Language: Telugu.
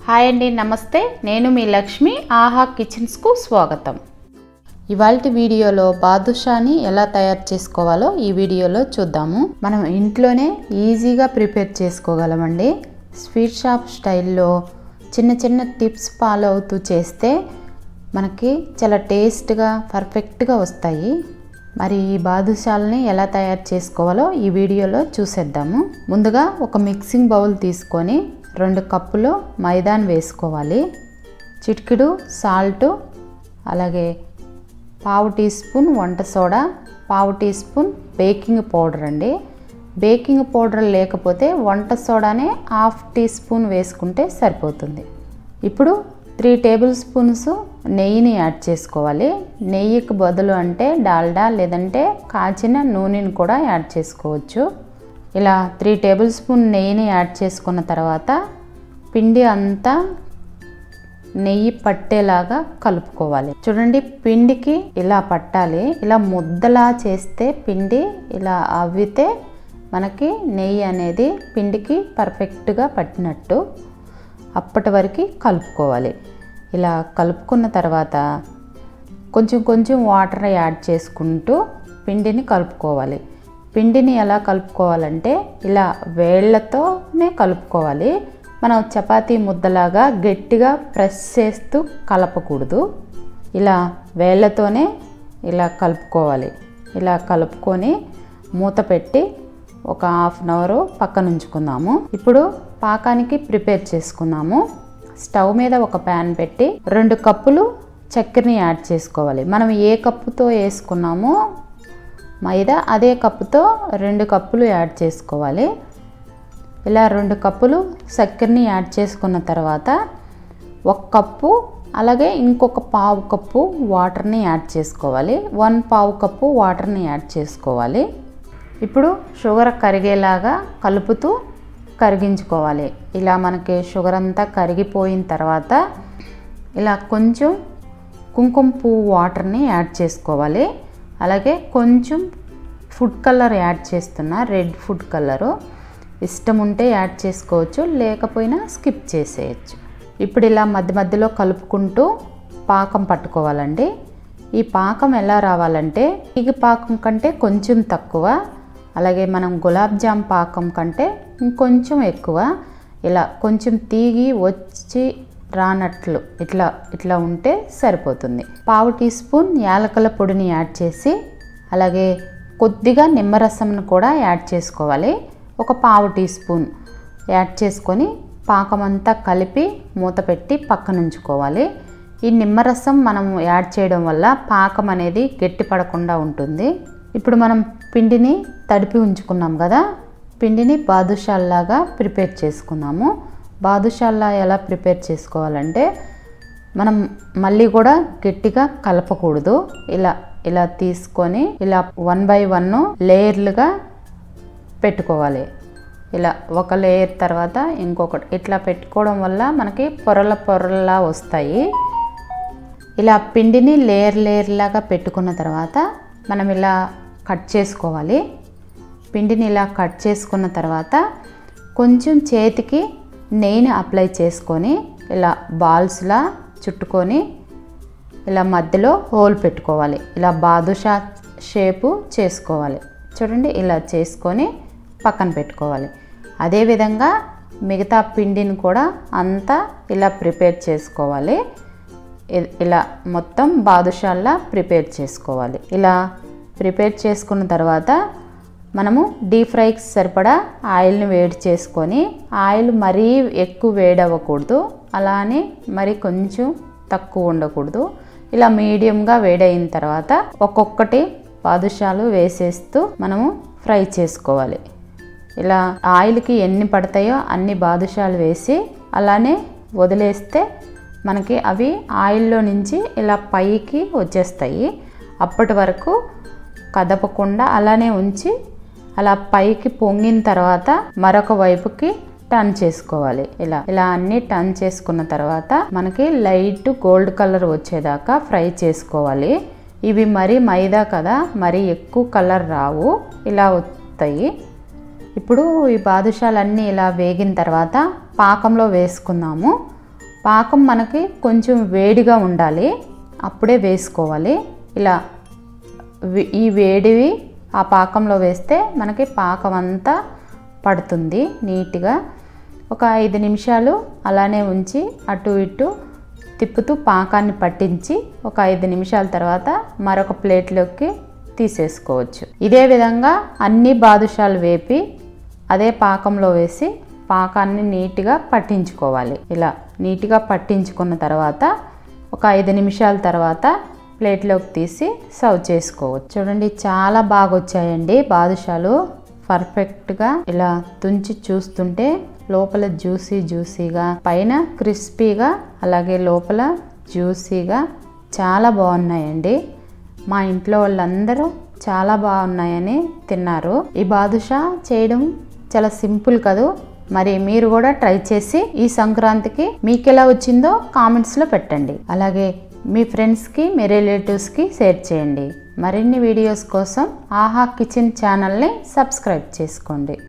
హాయ్ అండి నమస్తే నేను మీ లక్ష్మి ఆహా కిచెన్స్కు స్వాగతం ఇవాళ వీడియోలో బాదుషాని ఎలా తయారు చేసుకోవాలో ఈ వీడియోలో చూద్దాము మనం ఇంట్లోనే ఈజీగా ప్రిపేర్ చేసుకోగలమండి స్వీట్ షాప్ స్టైల్లో చిన్న చిన్న టిప్స్ ఫాలో అవుతూ చేస్తే మనకి చాలా టేస్ట్గా పర్ఫెక్ట్గా వస్తాయి మరి ఈ బాదుషాలని ఎలా తయారు చేసుకోవాలో ఈ వీడియోలో చూసేద్దాము ముందుగా ఒక మిక్సింగ్ బౌల్ తీసుకొని రెండు కప్పులు మైదాన్ వేసుకోవాలి చిటికెడు సాల్ట్ అలాగే పావు టీ స్పూన్ వంట సోడా పావు టీ స్పూన్ బేకింగ్ పౌడర్ అండి బేకింగ్ పౌడర్ లేకపోతే వంట సోడానే హాఫ్ టీ స్పూన్ వేసుకుంటే సరిపోతుంది ఇప్పుడు త్రీ టేబుల్ స్పూన్స్ నెయ్యిని యాడ్ చేసుకోవాలి నెయ్యికి బదులు అంటే డాల్డా లేదంటే కాచిన నూనెని కూడా యాడ్ చేసుకోవచ్చు ఇలా త్రీ టేబుల్ స్పూన్ నెయ్యిని యాడ్ చేసుకున్న తర్వాత పిండి అంతా నెయ్యి పట్టేలాగా కలుపుకోవాలి చూడండి పిండికి ఇలా పట్టాలి ఇలా ముద్దలా చేస్తే పిండి ఇలా అవ్వితే మనకి నెయ్యి అనేది పిండికి పర్ఫెక్ట్గా పట్టినట్టు అప్పటి వరకు కలుపుకోవాలి ఇలా కలుపుకున్న తర్వాత కొంచెం కొంచెం వాటర్ యాడ్ చేసుకుంటూ పిండిని కలుపుకోవాలి పిండిని ఎలా కలుపుకోవాలంటే ఇలా వేళ్లతోనే కలుపుకోవాలి మనం చపాతీ ముద్దలాగా గట్టిగా ప్రెస్ చేస్తూ కలపకూడదు ఇలా వేళ్ళతోనే ఇలా కలుపుకోవాలి ఇలా కలుపుకొని మూత పెట్టి ఒక హాఫ్ అన్ అవర్ పక్కన ఉంచుకుందాము ఇప్పుడు పాకానికి ప్రిపేర్ చేసుకుందాము స్టవ్ మీద ఒక ప్యాన్ పెట్టి రెండు కప్పులు చక్కెరని యాడ్ చేసుకోవాలి మనం ఏ కప్పుతో వేసుకున్నామో మైదా అదే కప్పుతో రెండు కప్పులు యాడ్ చేసుకోవాలి ఇలా రెండు కప్పులు చక్కెరని యాడ్ చేసుకున్న తర్వాత ఒక కప్పు అలాగే ఇంకొక పావు కప్పు వాటర్ని యాడ్ చేసుకోవాలి వన్ పావు కప్పు వాటర్ని యాడ్ చేసుకోవాలి ఇప్పుడు షుగర్ కరిగేలాగా కలుపుతూ కరిగించుకోవాలి ఇలా మనకి షుగర్ అంతా కరిగిపోయిన తర్వాత ఇలా కొంచెం కుంకుమ పువ్వు వాటర్ని యాడ్ చేసుకోవాలి అలాగే కొంచెం ఫుడ్ కలర్ యాడ్ చేస్తున్నా రెడ్ ఫుడ్ కలరు ఇష్టం ఉంటే యాడ్ చేసుకోవచ్చు లేకపోయినా స్కిప్ చేసేయచ్చు ఇప్పుడు ఇలా మధ్య మధ్యలో కలుపుకుంటూ పాకం పట్టుకోవాలండి ఈ పాకం ఎలా రావాలంటే తీగ పాకం కంటే కొంచెం తక్కువ అలాగే మనం గులాబ్ జామ్ పాకం కంటే ఇంకొంచెం ఎక్కువ ఇలా కొంచెం తీగి వచ్చి రానట్లు ఇట్లా ఇట్లా ఉంటే సరిపోతుంది పావు టీ స్పూన్ యాలకల పొడిని యాడ్ చేసి అలాగే కొద్దిగా నిమ్మరసంను కూడా యాడ్ చేసుకోవాలి ఒక పావు టీ స్పూన్ యాడ్ చేసుకొని పాకం అంతా కలిపి మూత పెట్టి పక్కన ఉంచుకోవాలి ఈ నిమ్మరసం మనం యాడ్ చేయడం వల్ల పాకం అనేది గట్టి పడకుండా ఉంటుంది ఇప్పుడు మనం పిండిని తడిపి ఉంచుకున్నాం కదా పిండిని బాదుషాల్లాగా ప్రిపేర్ చేసుకున్నాము బాదుషాల్లా ఎలా ప్రిపేర్ చేసుకోవాలంటే మనం మళ్ళీ కూడా గట్టిగా కలపకూడదు ఇలా ఇలా తీసుకొని ఇలా వన్ బై వన్ లేయర్లుగా పెట్టుకోవాలి ఇలా ఒక లేయర్ తర్వాత ఇంకొకటి ఇట్లా పెట్టుకోవడం వల్ల మనకి పొరల పొరలా వస్తాయి ఇలా పిండిని లేయర్ లేయర్ లాగా పెట్టుకున్న తర్వాత మనం ఇలా కట్ చేసుకోవాలి పిండిని ఇలా కట్ చేసుకున్న తర్వాత కొంచెం చేతికి నెయ్యిని అప్లై చేసుకొని ఇలా బాల్స్లా చుట్టుకొని ఇలా మధ్యలో హోల్ పెట్టుకోవాలి ఇలా బాదుషా షేపు చేసుకోవాలి చూడండి ఇలా చేసుకొని పక్కన పెట్టుకోవాలి అదేవిధంగా మిగతా పిండిని కూడా అంతా ఇలా ప్రిపేర్ చేసుకోవాలి ఇలా మొత్తం బాదుషాల్లా ప్రిపేర్ చేసుకోవాలి ఇలా ప్రిపేర్ చేసుకున్న తర్వాత మనము డీప్ ఫ్రైకి సరిపడా ఆయిల్ని వేడి చేసుకొని ఆయిల్ మరీ ఎక్కువ వేడవ్వకూడదు అలానే మరి కొంచెం తక్కువ ఉండకూడదు ఇలా మీడియంగా వేడైన తర్వాత ఒక్కొక్కటి బాదుషాలు వేసేస్తూ మనము ఫ్రై చేసుకోవాలి ఇలా ఆయిల్కి ఎన్ని పడతాయో అన్ని బాదుషాలు వేసి అలానే వదిలేస్తే మనకి అవి ఆయిల్లో నుంచి ఇలా పైకి వచ్చేస్తాయి అప్పటి వరకు కదపకుండా అలానే ఉంచి అలా పైకి పొంగిన తర్వాత మరొక వైపుకి టర్న్ చేసుకోవాలి ఇలా ఇలా అన్ని టర్న్ చేసుకున్న తర్వాత మనకి లైట్ గోల్డ్ కలర్ వచ్చేదాకా ఫ్రై చేసుకోవాలి ఇవి మరీ మైదా కదా మరీ ఎక్కువ కలర్ రావు ఇలా వస్తాయి ఇప్పుడు ఈ బాదుషాలన్నీ ఇలా వేగిన తర్వాత పాకంలో వేసుకుందాము పాకం మనకి కొంచెం వేడిగా ఉండాలి అప్పుడే వేసుకోవాలి ఇలా వి- ఈ వేడివి ఆ పాకంలో వేస్తే మనకి పాకం అంతా పడుతుంది నీట్గా ఒక ఐదు నిమిషాలు అలానే ఉంచి అటు ఇటు తిప్పుతూ పాకాన్ని పట్టించి ఒక ఐదు నిమిషాల తర్వాత మరొక ప్లేట్లోకి తీసేసుకోవచ్చు ఇదే విధంగా అన్ని బాదుషాలు వేపి అదే పాకంలో వేసి పాకాన్ని నీట్గా పట్టించుకోవాలి ఇలా నీట్గా పట్టించుకున్న తర్వాత ఒక ఐదు నిమిషాల తర్వాత ప్లేట్లోకి తీసి సర్వ్ చేసుకోవచ్చు చూడండి చాలా బాగా వచ్చాయండి బాదుషాలు పర్ఫెక్ట్గా ఇలా తుంచి చూస్తుంటే లోపల జ్యూసీ జ్యూసీగా పైన క్రిస్పీగా అలాగే లోపల జ్యూసీగా చాలా బాగున్నాయండి మా ఇంట్లో వాళ్ళందరూ చాలా బాగున్నాయని తిన్నారు ఈ బాదుషా చేయడం చాలా సింపుల్ కదూ మరి మీరు కూడా ట్రై చేసి ఈ సంక్రాంతికి మీకు ఎలా వచ్చిందో కామెంట్స్లో పెట్టండి అలాగే మీ ఫ్రెండ్స్కి మీ రిలేటివ్స్కి షేర్ చేయండి మరిన్ని వీడియోస్ కోసం ఆహా కిచెన్ ఛానల్ని సబ్స్క్రైబ్ చేసుకోండి